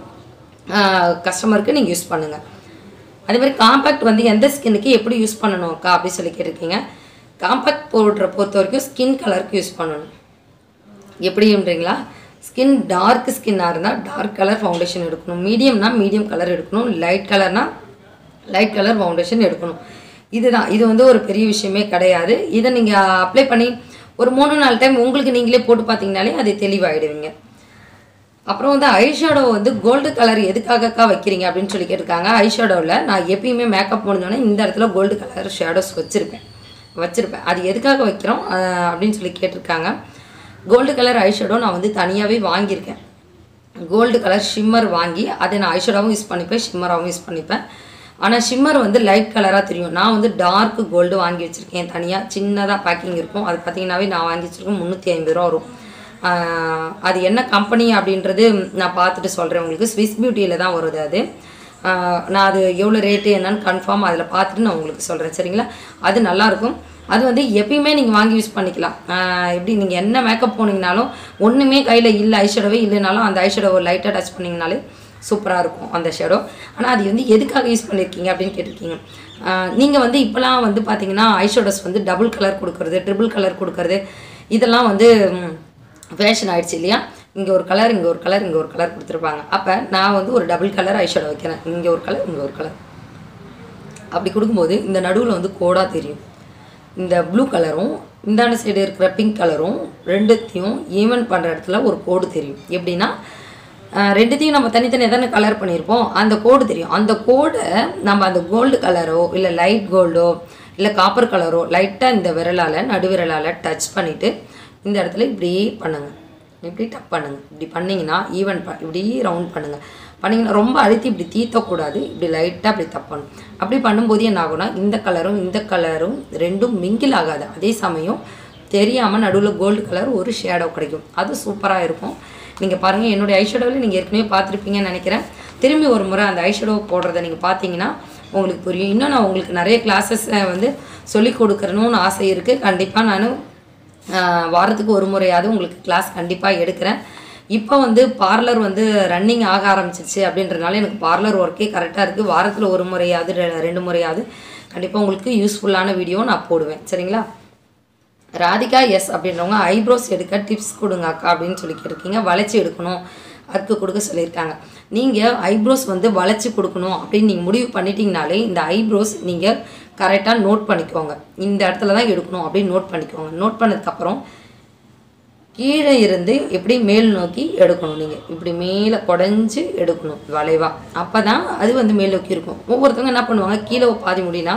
கஸ்டமருக்கு நீங்கள் யூஸ் பண்ணுங்கள் அதே மாதிரி காம்பேக்ட் வந்து எந்த ஸ்கின்னுக்கு எப்படி யூஸ் பண்ணணும் அக்கா அப்படி சொல்லி கேட்டிருக்கீங்க காம்பேக்ட் பவுடரை பொறுத்த வரைக்கும் ஸ்கின் கலருக்கு யூஸ் பண்ணணும் எப்படின்றீங்களா ஸ்கின் டார்க் ஸ்கின்னாக இருந்தால் டார்க் கலர் ஃபவுண்டேஷன் எடுக்கணும் மீடியம்னா மீடியம் கலர் எடுக்கணும் லைட் கலர்னா லைட் கலர் ஃபவுண்டேஷன் எடுக்கணும் இதுதான் இது வந்து ஒரு பெரிய விஷயமே கிடையாது இதை நீங்கள் அப்ளை பண்ணி ஒரு மூணு நாலு டைம் உங்களுக்கு நீங்களே போட்டு பார்த்தீங்கனாலே அது தெளிவாயிடுவீங்க அப்புறம் வந்து ஐஷேடோ வந்து கோல்டு கலர் எதுக்காகக்கா வைக்கிறீங்க அப்படின்னு சொல்லி கேட்டிருக்காங்க ஐஷேடோவில் நான் எப்பயுமே மேக்கப் முடிஞ்சோடனே இந்த இடத்துல கோல்டு கலர் ஷேடோஸ் வச்சுருப்பேன் வச்சுருப்பேன் அது எதுக்காக வைக்கிறோம் அஹ் அப்படின்னு சொல்லி கேட்டிருக்காங்க கோல்டு கலர் ஐஷேடோ நான் வந்து தனியாகவே வாங்கியிருக்கேன் கோல்டு கலர் ஷிம்மர் வாங்கி அதை நான் ஐஷேடோவும் யூஸ் பண்ணிப்பேன் ஷிம்மராகவும் யூஸ் பண்ணிப்பேன் ஆனால் ஷிம்மர் வந்து லைட் கலராக தெரியும் நான் வந்து டார்க் கோல்டு வாங்கி வச்சுருக்கேன் தனியாக சின்னதாக பேக்கிங் இருக்கும் அது பார்த்தீங்கன்னாவே நான் வாங்கி வச்சுருக்கேன் முந்நூற்றி ஐம்பது ரூபா வரும் ஆஹ் அது என்ன கம்பெனி அப்படின்றது நான் பார்த்துட்டு சொல்கிறேன் உங்களுக்கு ஸ்விஸ் பியூட்டியில் தான் வருது அது ஆஹ் நான் அது எவ்வளோ ரேட்டு என்னன்னு கன்ஃபார்ம் அதில் பார்த்துட்டு நான் உங்களுக்கு சொல்கிறேன் சரிங்களா அது நல்லாயிருக்கும் அது வந்து எப்பயுமே நீங்கள் வாங்கி யூஸ் பண்ணிக்கலாம் ஆஹ் எப்படி நீங்கள் என்ன மேக்கப் போனீங்கனாலும் ஒன்றுமே கையில் இல்லை ஐஷேடோவே இல்லைனாலும் அந்த ஐஷேடோவை லைட்டாக டச் பண்ணிங்கனாலே சூப்பராக இருக்கும் அந்த ஷேடோ ஆனால் அது வந்து எதுக்காக யூஸ் பண்ணியிருக்கீங்க அப்படின்னு கேட்டிருக்கீங்க நீங்கள் வந்து இப்போலாம் வந்து பார்த்தீங்கன்னா ஐஷேடோஸ் வந்து டபுள் கலர் கொடுக்கறது ட்ரிபிள் கலர் கொடுக்கறது இதெல்லாம் வந்து ஃபேஷன் ஆயிடுச்சு இல்லையா இங்கே ஒரு கலர் இங்கே ஒரு கலர் இங்கே ஒரு கலர் கொடுத்துருப்பாங்க அப்போ நான் வந்து ஒரு டபுள் கலர் ஐஷேடோ வைக்கிறேன் இங்கே ஒரு கலர் இங்கே ஒரு கலர் அப்படி கொடுக்கும்போது இந்த நடுவில் வந்து கோடாக தெரியும் இந்த ப்ளூ கலரும் இந்தாண்ட சைடு இருக்கிற பிங்க் கலரும் ரெண்டுத்தையும் ஈவன் பண்ணுற இடத்துல ஒரு கோடு தெரியும் எப்படின்னா ஆஹ் ரெண்டுத்தையும் நம்ம தனித்தனியாக தானே கலர் பண்ணியிருப்போம் அந்த கோடு தெரியும் அந்த கோடை நம்ம அந்த கோல்டு கலரோ இல்லை லைட் கோல்டோ இல்லை காப்பர் கலரோ லைட்டாக இந்த விரலால் நடுவிரலால் டச் பண்ணிவிட்டு இந்த இடத்துல இப்படி பண்ணுங்க இப்படி டப் பண்ணுங்க இப்படி பண்ணிங்கன்னா ஈவன் ப இப்படி ரவுண்ட் பண்ணுங்கள் பண்ணிங்கன்னா ரொம்ப அழுத்தி இப்படி தீத்தக்கூடாது இப்படி லைட்டாக அப்படி தப்பணும் அப்படி பண்ணும்போது என்ன ஆகும்னா இந்த கலரும் இந்த கலரும் ரெண்டும் மிங்கில் ஆகாது அதே சமயம் தெரியாமல் நடுவில் கோல்டு கலர் ஒரு ஷேடோ கிடைக்கும் அது சூப்பராக இருக்கும் நீங்கள் பாருங்கள் என்னுடைய ஐஷேடோவில் நீங்கள் ஏற்கனவே பார்த்துருப்பீங்கன்னு நினைக்கிறேன் திரும்பி ஒரு முறை அந்த ஐஷேடோ போடுறத நீங்கள் பார்த்தீங்கன்னா உங்களுக்கு புரியும் இன்னும் நான் உங்களுக்கு நிறைய கிளாஸஸ் வந்து சொல்லி கொடுக்கறணும்னு ஆசை இருக்குது கண்டிப்பாக நான் ஆஹ் வாரத்துக்கு ஒரு முறையாவது உங்களுக்கு கிளாஸ் கண்டிப்பாக எடுக்கிறேன் இப்போ வந்து பார்லர் வந்து ரன்னிங் ஆக ஆரம்பிச்சிருச்சு அப்படின்றதுனால எனக்கு பார்லர் ஒர்க்கே கரெக்டாக இருக்குது வாரத்தில் ஒரு முறையாவது ரெ- ரெண்டு முறையாவது கண்டிப்பாக உங்களுக்கு யூஸ்ஃபுல்லான வீடியோ நான் போடுவேன் சரிங்களா ராதிகா எஸ் அப்படின்றவங்க ஐப்ரோஸ் எடுக்க டிப்ஸ் கொடுங்க அக்கா அப்படின்னு சொல்லி கேட்டிருக்கீங்க வளைச்சி எடுக்கணும் அதுக்கு கொடுக்க சொல்லியிருக்காங்க நீங்கள் ஐப்ரோஸ் வந்து வளைச்சி கொடுக்கணும் அப்படின்னு நீங்கள் முடிவு பண்ணிட்டீங்கனாலே இந்த ஐப்ரோஸ் நீங்கள் கரெக்டாக நோட் பண்ணிக்கோங்க இந்த இடத்துல தான் எடுக்கணும் அப்படின்னு நோட் பண்ணிக்கோங்க நோட் பண்ணதுக்கப்புறம் கீழே இருந்து எப்படி மேல் நோக்கி எடுக்கணும் நீங்கள் இப்படி மேலே குடஞ்சி எடுக்கணும் வளைவா அப்போ தான் அது வந்து மேல் நோக்கி இருக்கும் ஒவ்வொருத்தவங்க என்ன பண்ணுவாங்க கீழே பாதி முடினா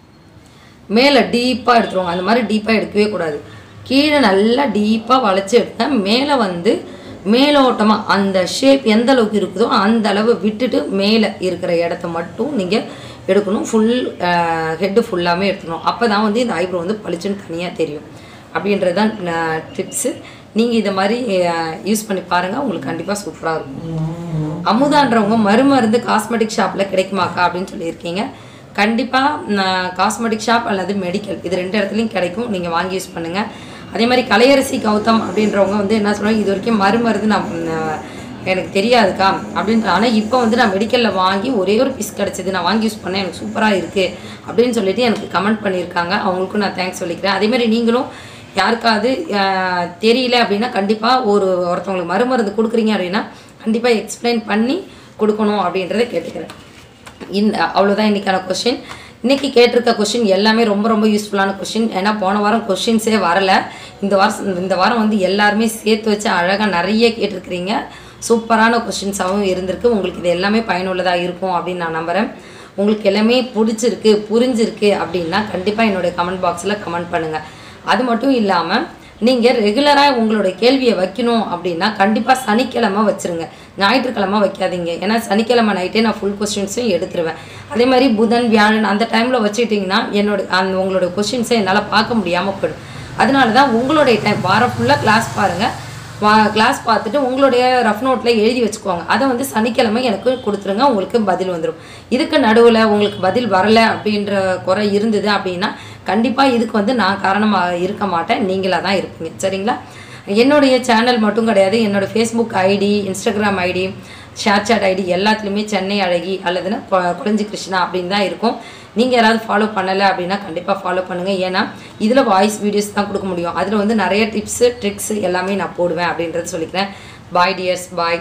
மேலே டீப்பாக எடுத்துருவாங்க அந்த மாதிரி டீப்பாக எடுக்கவே கூடாது கீழே நல்லா டீப்பாக வளைச்சி எடுத்தா மேலே வந்து மேலோட்டமாக அந்த ஷேப் எந்த அளவுக்கு இருக்குதோ அந்த அளவு விட்டுட்டு மேலே இருக்கிற இடத்த மட்டும் நீங்கள் எடுக்கணும் ஃபுல் ஹெட்டு ஃபுல்லாமே எடுத்துக்கணும் அப்போ தான் வந்து இந்த ஐப்ரோ வந்து பளிச்சுன்னு தனியாக தெரியும் அப்படின்றது தான் டிப்ஸு நீங்கள் இதை மாதிரி யூஸ் பண்ணி பாருங்கள் உங்களுக்கு கண்டிப்பாக சூப்பராக இருக்கும் அமுதான்றவங்க மறுமருந்து காஸ்மெட்டிக் ஷாப்பில் கிடைக்குமாக்கா அப்படின்னு சொல்லியிருக்கீங்க கண்டிப்பாக காஸ்மெட்டிக் ஷாப் அல்லது மெடிக்கல் இது ரெண்டு இடத்துலையும் கிடைக்கும் நீங்கள் வாங்கி யூஸ் பண்ணுங்கள் அதே மாதிரி கலையரசி கௌதம் அப்படின்றவங்க வந்து என்ன சொல்கிறாங்க இது வரைக்கும் மறுமருந்து நான் ம், எனக்கு தெரியாதுக்கா அப்படின்னு ஆனால் இப்போ வந்து நான் மெடிக்கலில் வாங்கி ஒரே ஒரு பீஸ் கிடச்சிது நான் வாங்கி யூஸ் பண்ணேன் எனக்கு சூப்பராக இருக்குது அப்படின்னு சொல்லிட்டு எனக்கு கமெண்ட் பண்ணியிருக்காங்க அவங்களுக்கும் நான் தேங்க்ஸ் சொல்லிக்கிறேன் அதே மாதிரி நீங்களும் யாருக்காவது அஹ், தெரியல அப்படின்னா கண்டிப்பாக ஒரு ஒருத்தவங்களுக்கு மறுமருந்து கொடுக்குறீங்க அப்படின்னா கண்டிப்பாக எக்ஸ்பிளைன் பண்ணி கொடுக்கணும் அப்படின்றத கேட்டுக்கிறேன் இந்த அவ்வளோதான் இன்றைக்கான கொஷின் இன்றைக்கி கேட்டிருக்க கொஷின் எல்லாமே ரொம்ப ரொம்ப யூஸ்ஃபுல்லான கொஷின் ஏன்னா போன வாரம் கொஷின்ஸே வரல இந்த வாரம் இந்த வாரம் வந்து எல்லாருமே சேர்த்து வச்சு அழகாக நிறைய கேட்டிருக்கிறீங்க சூப்பரான கொஷின்ஸாகவும் இருந்திருக்கு உங்களுக்கு இது எல்லாமே பயனுள்ளதாக இருக்கும் அப்படின்னு நான் நம்புகிறேன் உங்களுக்கு எல்லாமே பிடிச்சிருக்கு புரிஞ்சிருக்கு அப்படின்னா கண்டிப்பாக என்னுடைய கமெண்ட் பாக்ஸில் கமெண்ட் பண்ணுங்கள் அது மட்டும் இல்லாமல் நீங்கள் ரெகுலராக உங்களுடைய கேள்வியை வைக்கணும் அப்படின்னா கண்டிப்பாக சனிக்கிழமை வச்சுருங்க ஞாயிற்றுக்கிழமை வைக்காதீங்க ஏன்னா சனிக்கிழமை நைட்டே நான் ஃபுல் கொஸ்டின்ஸையும் எடுத்துருவேன் அதே மாதிரி புதன் வியாழன் அந்த டைமில் வச்சுக்கிட்டிங்கன்னா என்னோட அந்த உங்களோட கொஸ்டின்ஸை என்னால் பார்க்க முடியாமல் போயிடும் அதனால தான் உங்களுடைய டைம் வாரம் ஃபுல்லாக கிளாஸ் பாருங்கள் வா கிளாஸ் பார்த்துட்டு உங்களுடைய ரஃப் நோட்டில் எழுதி வச்சுக்கோங்க அதை வந்து சனிக்கிழமை எனக்கு கொடுத்துருங்க உங்களுக்கு பதில் வந்துடும் இதுக்கு நடுவில் உங்களுக்கு பதில் வரலை அப்படின்ற குறை இருந்தது அப்படின்னா கண்டிப்பாக இதுக்கு வந்து நான் காரணமாக இருக்க மாட்டேன் நீங்களாக தான் இருப்பீங்க சரிங்களா என்னுடைய சேனல் மட்டும் கிடையாது என்னோடய Facebook ID Instagram ID ShareChat ID எல்லாத்துலேயுமே சென்னை அழகி அல்லதுன்னா கொ- குளஞ்சி கிருஷ்ணா அப்படின்னு தான் இருக்கும் நீங்கள் யாராவது ஃபாலோ பண்ணலை அப்படின்னா கண்டிப்பாக ஃபாலோ பண்ணுங்கள் ஏன்னா இதில் வாய்ஸ் வீடியோஸ் தான் கொடுக்க முடியும் அதில் வந்து நிறைய டிப்ஸு ட்ரிக்ஸு எல்லாமே நான் போடுவேன் அப்படின்றது சொல்லிக்கிறேன் பாய் டியர்ஸ் பாய்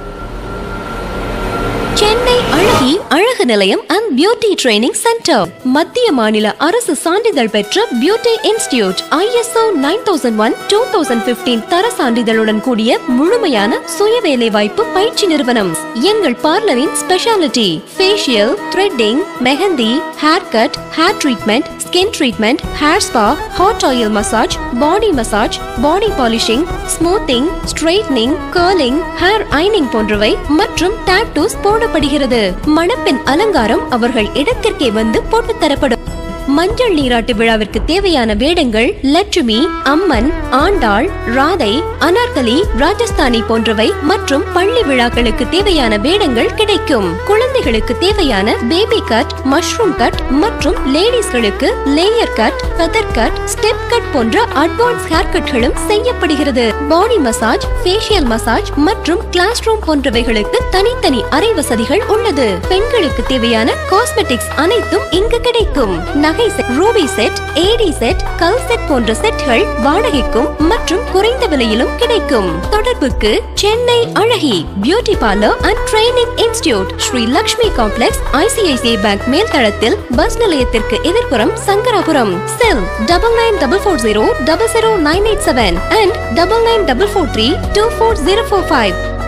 சென்னை அழகி அழகு நிலையம் அண்ட் பியூட்டி ட்ரைனிங் சென்டர் மத்திய மாநில அரசு சான்றிதழ் பெற்ற beauty institute ISO nine thousand one two thousand fifteen தர சான்றிதழுடன் கூடிய முழுமையான சுய வேலை வாய்ப்பு பயிற்சி நிறுவனம் எங்கள் பார்லரின் speciality facial threading mehndi haircut hair treatment skin treatment hair spa hot oil massage body massage body polishing smoothing straightening curling hair ஐனிங் போன்றவை மற்றும் டாட்டூஸ் போடப்படுகிறது மணப்பெண் அலங்காரம் அவர்கள் இடத்திற்கே வந்து போட்டுத் தரப்படும் மஞ்சள் நீராட்டு விழாவிற்கு தேவையான வேடங்கள் லட்சுமி அம்மன் ஆண்டாள் ராதை அனார்கலி ராஜஸ்தானி போன்றவை மற்றும் பள்ளி விழாக்களுக்கு தேவையான வேடங்கள் கிடைக்கும் குழந்தைகளுக்கு தேவையான பேபி கட் மஷ்ரூம் கட் மற்றும் லேடிஸ்களுக்கு layer cut feather cut step cut போன்ற அட்வான்ஸ் ஹேர் கட்களும் செய்யப்படுகிறது பாடி மசாஜ் ஃபேஷியல் மசாஜ் மற்றும் கிளாஸ் ரூம் போன்றவைகளுக்கு தனித்தனி அறை வசதிகள் உள்ளது பெண்களுக்கு தேவையான காஸ்மெட்டிக்ஸ் அனைத்தும் இங்கு கிடைக்கும் நகை set ruby set AD set கல் செட் போன்ற செட்கள் வாடகைக்கும் மற்றும் குறைந்த விலையிலும் கிடைக்கும் தொடர்புக்கு சென்னை அழகி beauty parlour and training institute Sri Lakshmi complex ICICI bank மேல்தளத்தில் பஸ் நிலையத்திற்கு எதிர்ப்புறம் Sankarapuram cell double nine double four zero double zero nine eight seven and double nine double four three two four zero four five